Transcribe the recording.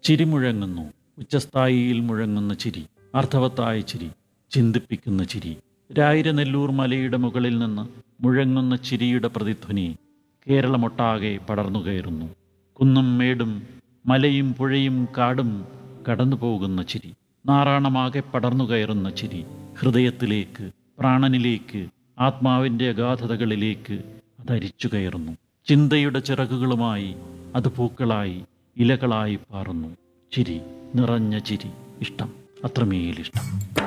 ചിരി മുഴങ്ങുന്നു ഉച്ചസ്ഥായിയിൽ മുഴങ്ങുന്ന ചിരി അർത്ഥവത്തായ ചിരി ചിന്തിപ്പിക്കുന്ന ചിരി രായിരനെല്ലൂർ മലയുടെ മുകളിൽ നിന്ന് മുഴങ്ങുന്ന ചിരിയുടെ പ്രതിധ്വനി കേരളമൊട്ടാകെ പടർന്നു കയറുന്നു കുന്നും മേടും മലയും പുഴയും കാടും കടന്നു പോകുന്ന ചിരി നാറാണമാകെ പടർന്നു കയറുന്ന ചിരി ഹൃദയത്തിലേക്ക് പ്രാണനിലേക്ക് ആത്മാവിൻ്റെ അഗാധതകളിലേക്ക് അതരിച്ചു കയറുന്നു ചിന്തയുടെ ചിറകുകളുമായി അത് പൂക്കളായി ഇലകളായി പാറുന്നു ചിരി നിറഞ്ഞ ചിരി ഇഷ്ടം അത്രമേലിഷ്ടം